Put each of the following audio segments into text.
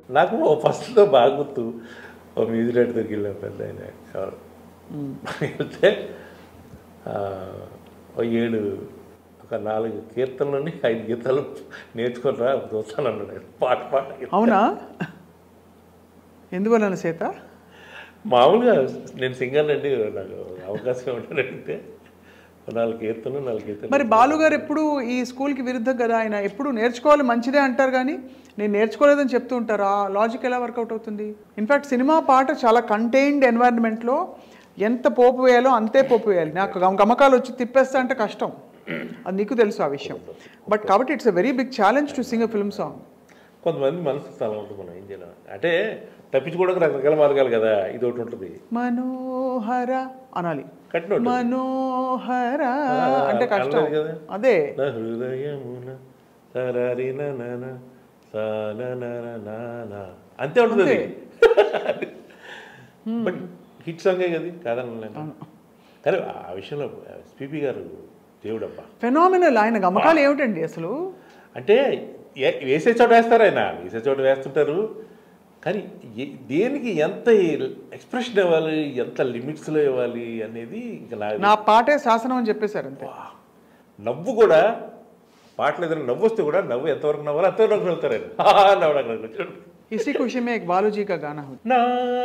నాకు ఓ ఫస్ట్లో బాగా గుర్తు ఓ మ్యూజిక్ డైరెక్టర్ దగ్గరికి వెళ్ళాం పెద్ద ఆయన ఎవరు వెళ్తే ఆ, ఓ ఏడు ఒక నాలుగు కీర్తనలని ఐదు గీతాలు నేర్చుకుని రా చూస్తాను అన్నాడు ఆయన. పాట పాట అవునా ఎందువలన సీత మామూలుగా నేను సింగర్ అండి నాకు అవకాశం ఉంటానంటే నాలుగు కీర్తనలు నాలుగు కీర్తనలు మరి బాలు గారు ఎప్పుడు ఈ స్కూల్కి విరుద్ధం కదా ఆయన ఎప్పుడు నేర్చుకోవాలి మంచిదే అంటారు కానీ నేను నేర్చుకోలేదని చెప్తూ ఉంటారు ఆ లాజిక్ ఎలా వర్కౌట్ అవుతుంది ఇన్ఫాక్ట్ సినిమా పాట చాలా కంటైన్డ్ ఎన్వైరన్మెంట్లో ఎంత పోపు వేయాలో అంతే పోపు వేయాలి నాకు గమ- గమకాలు వచ్చి తిప్పేస్తా అంటే కష్టం అది నీకు తెలుసు ఆ విషయం బట్ కాబట్టి it's a very big challenge to sing a film song కొంతమంది మనసు చాలా ఉంటుంది మనం ఏం చేయాలి అంటే తప్పించుకోవడానికి రకరకాల మార్గాలు కదా ఇది ఒకటి ఉంటుంది మనోహర అనాలి కట్టిన ఉంటుంది. మనోహర అంటే కష్టం అన్నది కదా. అదే నా హృదయమున తరరిన నన సాననననాన. అంతే ఉంటుంది అది బట్ హిట్ సాంగే కదా కాదనలేను కానీ ఆ విషయంలో ఎస్పీపీ గారు దేవుడబ్బా ఫెనామినల్ ఆయన గమకాలు ఏమిటండి అసలు అంటే ఏ- వేసే చోట వేస్తారు ఆయన వేసే చోట వేస్తుంటారు కానీ ఏ- దేనికి ఎంత ఎక్స్ప్రెషన్ ఇవ్వాలి ఎంత లిమిట్స్లో ఇవ్వాలి అనేది ఇంకా నాకు నా పాటే శాసనం అని చెప్పేశారు అంతే నవ్వు కూడా పాటలు ఏదైనా నవ్వు వస్తే కూడా నవ్వు ఎంతవరకు నవ్వాలి అంతవరకు నవ్వుతారు ఆయన హా నవ్వడం అక్కడికి వచ్చాడు. इसी खुशी में एक बालू जी का गाना हो నా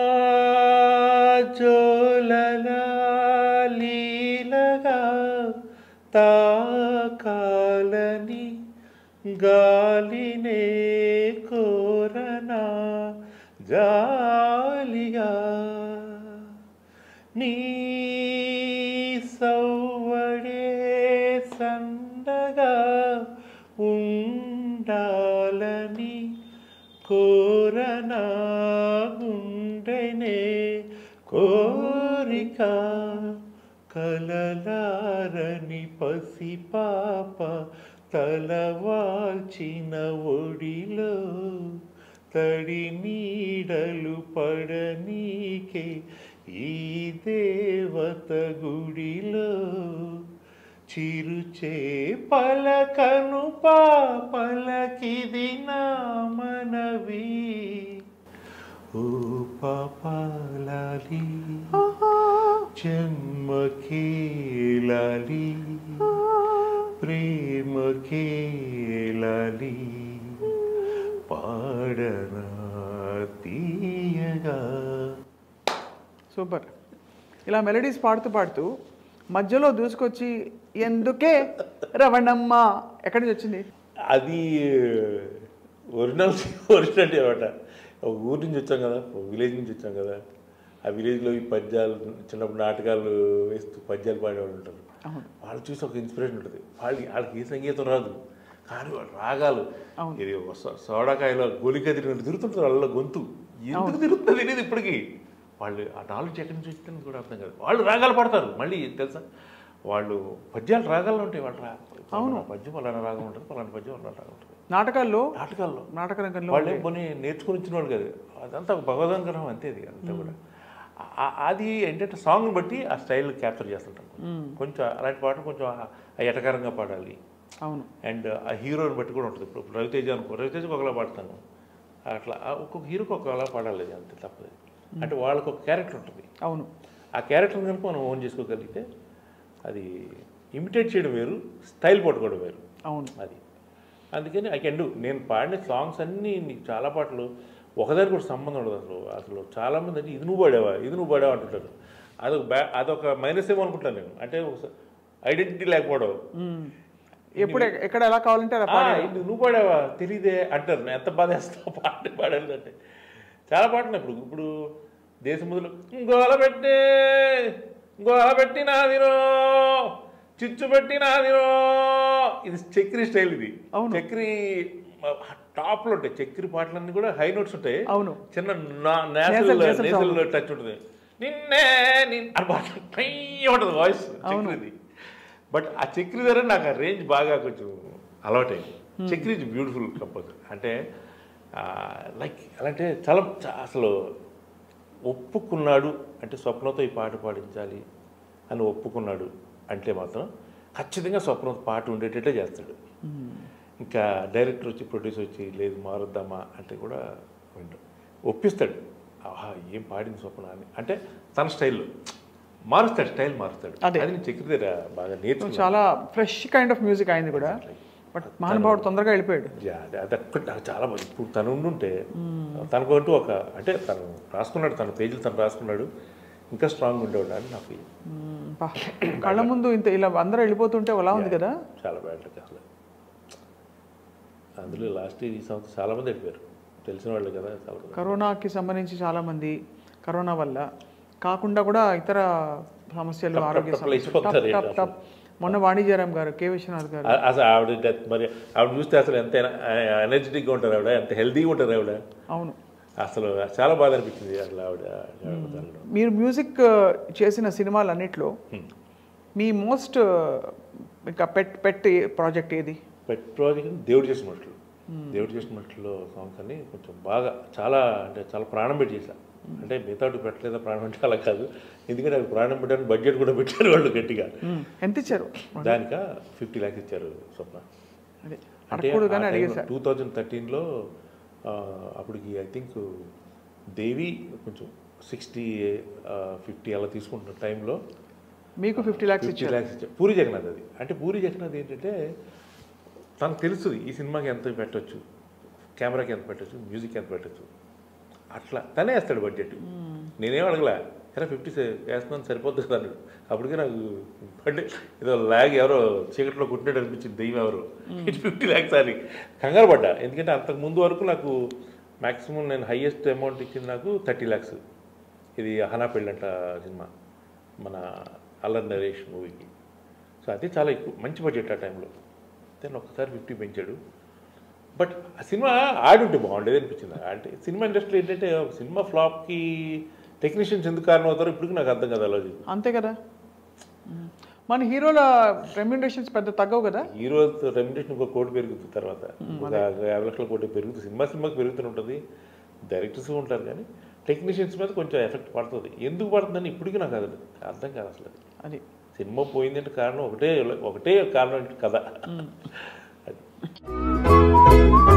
జోలలీలగా తాకాలని గాలినే కోరనా జాలిగా నీ సౌవడే సందగా ఉండాలని కోరనా గుండెనే కోరిక కలలారని పసిపాప తలవాల్చిన ఒడిలో తడి నీడలు పడనీకే ఈ దేవత గుడిలో చిరుచే పలకను పాపలకిది నా మనవి ఓ పాపాలి జన్మకే లాలి ప్రేమకే లాలి పాడనా తీయగా సూపర్ ఇలా మెలడీస్ పాడుతూ పాడుతూ మధ్యలో దూసుకొచ్చి ఎందుకే రవణమ్మ ఎక్కడి నుంచి వచ్చింది అది ఒరిజినల్ ఒరిజినల్ అనమాట ఒక ఊరి నుంచి వచ్చాం కదా ఒక విలేజ్ నుంచి వచ్చాం కదా ఆ విలేజ్లో ఈ పద్యాలు చిన్నప్పుడు నాటకాలు వేస్తూ పద్యాలు పాడేవాళ్ళు ఉంటారు అవును వాళ్ళు చూసి ఒక ఇన్స్పిరేషన్ ఉంటుంది వాళ్ళు వాళ్ళకి ఏ సంగీతం రాదు కానీ వాళ్ళు రాగాలు అవును. ఇది ఒక సో- సోడాకాయలో గోలిక తిరిగినట్టు తిరుగుతుంటారు వాళ్ళ గొంతు ఎందుకు తిరుగుతుందో తెలియదు ఇప్పటికీ వాళ్ళు ఆ నాలెడ్జ్ ఎక్కడి నుంచి వచ్చిందని కూడా అర్థం కాదు వాళ్ళు రాగాలు పాడతారు మళ్ళీ తెలుసా వాళ్ళు పద్యాలు రాగాలు ఉంటాయి వాళ్ళు రా అవును పద్యం పలానా రాగం ఉంటుంది పలానా పద్యం పలానా రాగం ఉంటుంది నాటకాల్లో నాటకాల్లో నాటక రంగంలో వాళ్ళే కొన్ని నేర్చుకుని వచ్చిన వాళ్ళు కాదు అదంతా ఒక భగవదనుగ్రహం అంతే అది అంతా కూడా ఆ- అది ఏంటంటే సాంగ్ బట్టి ఆ స్టైల్ క్యాప్చర్ చేస్తుంటాం కొంచెం అలాంటి పాటలు కొంచెం ఆ- ఆ ఎటకారంగా పాడాలి అవును అండ్ ఆ హీరోని బట్టి కూడా ఉంటుంది ఇప్పుడు రవితేజ అనుకో రవితేజకి ఒకలా పాడతాను అట్లా ఆ ఒక్కొక్క హీరోకి ఒకలా పాడాలి అది అంతే తప్పదు అంటే వాళ్ళకి ఒక క్యారెక్టర్ ఉంటుంది అవును ఆ క్యారెక్టర్ కనుక మనం ఓన్ చేసుకోగలిగితే అది ఇమిటేట్ చేయడం వేరు స్టైల్ పట్టుకోవడం వేరు అవును అది అందుకని ఐ కెన్ డూ నేను పాడిన సాంగ్స్ అన్నీ నీకు చాలా పాటలు ఒకదాని కూడా సంబంధం ఉండదు అసలు అసలు చాలామంది అంటే ఇది నువ్వు పాడావా ఇది నువ్వు పాడావా అంటుంటారు అదొక బ్యా అదొక మైనస్ ఏమో అనుకుంటాను నేను అంటే ఐడెంటిటీ లేకపోవడం మ్మ్. ఎప్పుడు ఎ- ఎక్కడ ఎలా కావాలంటే అలా "ఆ, పాడే ఇది నువ్వు పాడావా తెలియదే అంటారు నేను ఎంత బాధ వేస్తావు పాట పాడాలి అంటే చాలా పాటలు ఇప్పుడు ఇప్పుడు దేశం మొదలు గోల పెట్టే గోల పెట్టినాదిరో చిచ్చు పెట్టినాదిరో ఇది చక్రి స్టైల్ ఇది అవును. చక్రి టాప్లో ఉంటాయి చక్రి పాటలన్నీ కూడా హై నోట్స్ ఉంటాయి అవును చిన్న Nasal- nasal nasal nasal touch ఉంటుంది నిన్నే నిన్ అని పాట టై ఉంటుంది వాయిస్ చక్రిది బట్ ఆ చక్రి దగ్గర నాకు ఆ రేంజ్ బాగా కొంచెం అలవాటైంది చక్రి ఇస్ బ్యూటిఫుల్ కంపోజర్ అంటే లైక్ ఎలా అంటే చాలా చా- అసలు ఒప్పుకున్నాడు అంటే స్వప్నతో ఈ పాట పాడించాలి అని ఒప్పుకున్నాడు అంటే మాత్రం ఖచ్చితంగా స్వప్నతో పాట ఉండేటట్టే చేస్తాడు ఇంకా డైరెక్టర్ వచ్చి ప్రొడ్యూసర్ వచ్చి లేదు మారుద్దామా అంటే కూడా వింటాం ఒప్పిస్తాడు ఆహా ఏం పాడింది స్వప్న అని అంటే తన స్టైల్లో మారుస్తాడు స్టైల్ మారుస్తాడు అదే. అది నేను చక్రి దగ్గర బాగా నేర్చుకున్నాను చాలా ఫ్రెష్ కైండ్ ఆఫ్ మ్యూజిక్ అయింది కూడా బట్ మహానుభావుడు తొందరగా వెళ్ళిపోయాడు యా, అదే అది ఒక్కటి నాకు చాలా బాగా ఇప్పుడు తను ఉండుంటే తనకంటూ ఒక అంటే తను రాసుకున్నాడు తన పేజీలు తను రాసుకున్నాడు ఇంకా స్ట్రాంగ్ ఉండేవాడు అని నా ఫీల్ మ్మ్, పా. కళ్ళ ముందు ఇంత ఇలా అందరూ వెళ్ళిపోతుంటే ఎలా ఉంది కదా చాలా బ్యాడ్ అసలు అందులో లాస్ట్ ఈ సంవత్సరం చాలా మంది వెళ్ళిపోయారు తెలిసిన వాళ్ళు కదా చాలా మంది కరోనాకి సంబంధించి చాలా మంది కరోనా వల్ల కాకుండా కూడా ఇతర సమస్యలు టప్ ఆరోగ్య టప్ సమస్యలు లేచిపోతారు టప్ టప్ టప్ మొన్న వాణిజ్యరామ్ గారు కే విశ్వనాథ్ గారు ఆ- అసలు ఆవిడ death మరి ఆవిడ చూస్తే అసలు ఎంత ఎనర్జెటిక్గా ఉంటారు ఆవిడ ఎంత హెల్తీగా ఉంటారు ఆవిడ అవును అసలు చాలా బాధ అనిపించింది అసలు ఆవిడ ఆవిడ తనలో. మీరు మ్యూజిక్ చేసిన సినిమాలన్నిట్లో మీ మోస్ట్ ఇంకా పెట్ పెట్ ప్రాజెక్ట్ ఏది పెట్ ప్రాజెక్ట్ దేవుడు చేసిన మట్లు దేవుడు చేసిన మట్టిలో సాంగ్స్ అన్ని కొంచెం బాగా చాలా అంటే చాలా ప్రాణం పెట్టి చేశా అంటే మిగతా వాటికి పెట్టలేదా ప్రాణం అంటే అలా కాదు ఎందుకంటే అది ప్రాణం పెట్టడానికి బడ్జెట్ కూడా పెట్టారు వాళ్ళు గట్టిగా మ్మ్. ఎంత ఇచ్చారు దానిక ఫిఫ్టీ ల్యాక్స్ ఇచ్చారు స్వప్న అదే అంటే అడగకూడదు కానీ అడిగేసా టూ థౌజండ్ థర్టీన్లో అప్పటికి ఐ థింక్ దేవి కొంచెం సిక్స్టీ ఫిఫ్టీ అలా తీసుకుంటున్న టైంలో మీకు ఫిఫ్టీ ల్యాక్స్ ఫిఫ్టీ ఇచ్చారు ల్యాక్స్ ఇచ్చారు పూరి జగన్నాథ్ అది అంటే పూరి జగన్నాథ్ ఏంటంటే తనకు తెలుస్తుంది ఈ సినిమాకి ఎంత పెట్టొచ్చు కెమెరాకి ఎంత పెట్టొచ్చు మ్యూజిక్ ఎంత పెట్టొచ్చు అట్లా తనే వేస్తాడు బడ్జెట్ నేనేం అడగలే ఎరా ఫిఫ్టీ వేస్తున్నాను సరిపోద్ది కదా అన్నాడు అప్పటికే నాకు బడ్జెట్ ఏదో ల్యాగ్ ఎవరో చీకట్లో కుట్టినట్టు అనిపించింది దెయ్యం ఎవరో ఇటు ఫిఫ్టీ ల్యాక్స్ అని కంగారు పడ్డా ఎందుకంటే అంతకు ముందు వరకు నాకు మాక్సిమం నేను హైయెస్ట్ అమౌంట్ ఇచ్చింది నాకు థర్టీ ల్యాక్స్ ఇది హనా పెళ్ళంట సినిమా మన అల్లర్ నరేష్ మూవీకి సో అది చాలా ఎక్కువ మంచి బడ్జెట్ ఆ టైంలో దెన్ ఒకసారి ఫిఫ్టీ పెంచాడు బట్ ఆ సినిమా ఆడుంటే బాగుండేది అనిపించింది అంటే సినిమా ఇండస్ట్రీ ఏంటంటే ఒక సినిమా ఫ్లాప్కి టెక్నీషియన్స్ ఎందుకు కారణం అవుతారో ఇప్పటికి నాకు అర్థం కదా అలాగే అంతే కదా మ్మ్. మన హీరోల రెమ్యూనరేషన్స్ పెద్ద తగ్గవు కదా హీరో రెమ్యునేషన్ ఒక కోటి పెరుగుతుంది తర్వాత ఒక యాభై లక్షల కోటి పెరుగుతుంది సినిమా సినిమాకి పెరుగుతూనే ఉంటుంది డైరెక్టర్స్ ఉంటారు కానీ టెక్నీషియన్స్ మీద కొంచెం ఎఫెక్ట్ పడుతుంది ఎందుకు పడుతుందని ఇప్పటికీ నాకు అది అర్థం కాదు అసలు అది. అది సినిమా పోయిందంటే కారణం ఒకటే ఒకటే కారణం అంటే కథ అది